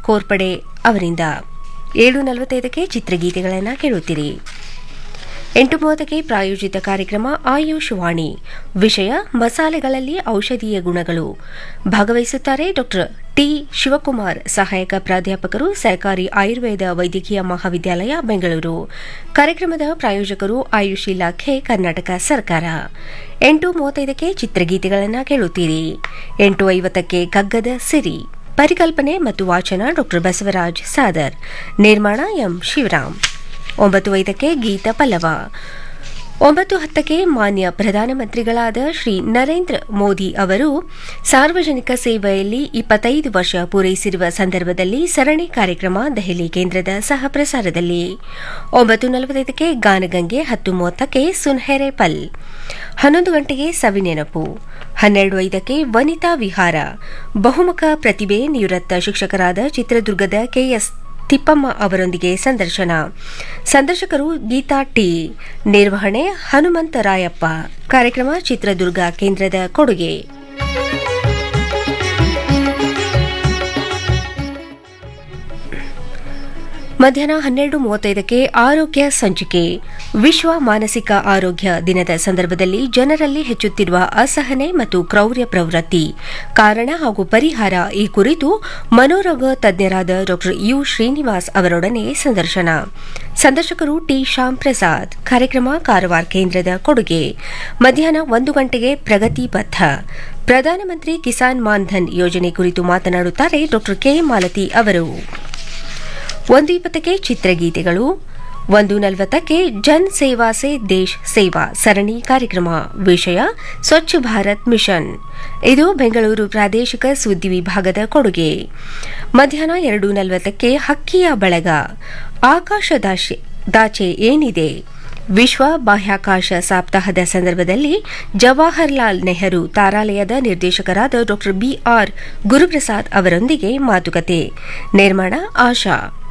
ಕೋರ್ಪಡೆ ಅವರಿಂದ ಏಳು ನಲವತ್ತೈದಕ್ಕೆ ಚಿತ್ರಗೀತೆಗಳನ್ನು ಕೇಳುತ್ತೀರಿ ಎಂಟು ಮೂವತ್ತಕ್ಕೆ ಪ್ರಾಯೋಜಿತ ಕಾರ್ಯಕ್ರಮ ಆಯುಷ್ ವಾಣಿ ವಿಷಯ ಮಸಾಲೆಗಳಲ್ಲಿ ಔಷಧೀಯ ಗುಣಗಳು ಭಾಗವಹಿಸುತ್ತಾರೆ ಡಾಕ್ಟರ್ ಟಿ ಶಿವಕುಮಾರ್ ಸಹಾಯಕ ಪ್ರಾಧ್ಯಾಪಕರು ಸರ್ಕಾರಿ ಆಯುರ್ವೇದ ವೈದ್ಯಕೀಯ ಮಹಾವಿದ್ಯಾಲಯ ಬೆಂಗಳೂರು ಕಾರ್ಯಕ್ರಮದ ಪ್ರಾಯೋಜಕರು ಆಯುಷ್ ಇಲಾಖೆ ಕರ್ನಾಟಕ ಸರ್ಕಾರ ಎಂಟು ಮೂವತ್ತೈದಕ್ಕೆ ಚಿತ್ರಗೀತೆಗಳನ್ನು ಕೇಳುತ್ತೀರಿ ಎಂಟು ಐವತ್ತಕ್ಕೆ ಕಗ್ಗದ ಸಿರಿ ಪರಿಕಲ್ಪನೆ ಮತ್ತು ವಾಚನ ಡಾಕ್ಟರ್ ಬಸವರಾಜ್ ಸಾದರ್ ನಿರ್ಮಾಣ ಎಂ ಶಿವರಾಮ್ ಒಂಬತ್ತು ಐದಕ್ಕೆ ಗೀತ ಪಲ್ಲವ ಒಂಬತ್ತು ಹತ್ತಕ್ಕೆ ಮಾನ್ಯ ಪ್ರಧಾನಮಂತ್ರಿಗಳಾದ ಶ್ರೀ ನರೇಂದ್ರ ಮೋದಿ ಅವರು ಸಾರ್ವಜನಿಕ ಸೇವೆಯಲ್ಲಿ ಇಪ್ಪತ್ತೈದು ವರ್ಷ ಪೂರೈಸಿರುವ ಸಂದರ್ಭದಲ್ಲಿ ಸರಣಿ ಕಾರ್ಯಕ್ರಮ ದೆಹಲಿ ಕೇಂದ್ರದ ಸಹ ಪ್ರಸಾರದಲ್ಲಿ ಒಂಬತ್ತು ನಲವತ್ತೈದಕ್ಕೆ ಗಾನಗಂಗೆ ಹತ್ತು ಮೂವತ್ತಕ್ಕೆ ಸುನ್ಹೆರೆ ಪಲ್ ಹನ್ನೊಂದು ಗಂಟೆಗೆ ಸವಿನೆನಪು ಹನ್ನೆರಡು ಐದಕ್ಕೆ ವನಿತಾ ವಿಹಾರ ಬಹುಮುಖ ಪ್ರತಿಭೆ ನಿವೃತ್ತ ಶಿಕ್ಷಕರಾದ ಚಿತ್ರದುರ್ಗದ ಕೆಎಸ್ ತಿಪ್ಪಮ್ಮ ಅವರೊಂದಿಗೆ ಸಂದರ್ಶನ ಸಂದರ್ಶಕರು ಗೀತಾ ಟಿ ನಿರ್ವಹಣೆ ಹನುಮಂತರಾಯಪ್ಪ ಕಾರ್ಯಕ್ರಮ ಚಿತ್ರದುರ್ಗ ಕೇಂದ್ರದ ಕೊಡುಗೆ ಮಧ್ಯಾಹ್ನ ಹನ್ನೆರಡು ಮೂವತ್ತೈದಕ್ಕೆ ಆರೋಗ್ಯ ಸಂಚಿಕೆ ವಿಶ್ವ ಮಾನಸಿಕ ಆರೋಗ್ಯ ದಿನದ ಸಂದರ್ಭದಲ್ಲಿ ಜನರಲ್ಲಿ ಹೆಚ್ಚುತ್ತಿರುವ ಅಸಹನೆ ಮತ್ತು ಕ್ರೌರ್ಯ ಪ್ರವೃತ್ತಿ ಕಾರಣ ಹಾಗೂ ಪರಿಹಾರ ಈ ಕುರಿತು ಮನೋರೋಗ ತಜ್ಞರಾದ ಡಾ ಯು ಶ್ರೀನಿವಾಸ್ ಅವರೊಡನೆ ಸಂದರ್ಶನ ಸಂದರ್ಶಕರು ಟಿ ಶ್ಯಾಮ್ ಪ್ರಸಾದ್ ಕಾರ್ಯಕ್ರಮ ಕಾರವಾರ ಕೇಂದ್ರದ ಕೊಡುಗೆ ಮಧ್ಯಾಹ್ನ ಒಂದು ಗಂಟೆಗೆ ಪ್ರಗತಿ ಪಥ ಪ್ರಧಾನಮಂತ್ರಿ ಕಿಸಾನ್ ಮಾನ್ಧನ್ ಯೋಜನೆ ಕುರಿತು ಮಾತನಾಡುತ್ತಾರೆ ಡಾ ಕೆ ಮಾಲತಿ ಅವರು ಒಂದು ಇಪ್ಪತ್ತಕ್ಕೆ ಚಿತ್ರಗೀತೆಗಳು ಒಂದು ನಲವತ್ತಕ್ಕೆ ಜನ್ ಸೇವಾ ಸೇ ದೇಶ್ ಸೇವಾ ಸರಣಿ ಕಾರ್ಯಕ್ರಮ ವಿಷಯ ಸ್ವಚ್ಛ ಭಾರತ್ ಮಿಷನ್ ಇದು ಬೆಂಗಳೂರು ಪ್ರಾದೇಶಿಕ ಸುದ್ದಿ ವಿಭಾಗದ ಕೊಡುಗೆ ಮಧ್ಯಾಹ್ನ ಎರಡು ನಲವತ್ತಕ್ಕೆ ಹಕ್ಕಿಯ ಬಳಗ ಆಕಾಶ ದಾಚೆ ಏನಿದೆ ವಿಶ್ವ ಬಾಹ್ಯಾಕಾಶ ಸಪ್ತಾಹದ ಸಂದರ್ಭದಲ್ಲಿ ಜವಾಹರ್ಲಾಲ್ ನೆಹರು ತಾರಾಲಯದ ನಿರ್ದೇಶಕರಾದ ಡಾ ಬಿಆರ್ ಗುರುಪ್ರಸಾದ್ ಅವರೊಂದಿಗೆ ಮಾತುಕತೆ ನಿರ್ಮಾಣ ಆಶಾ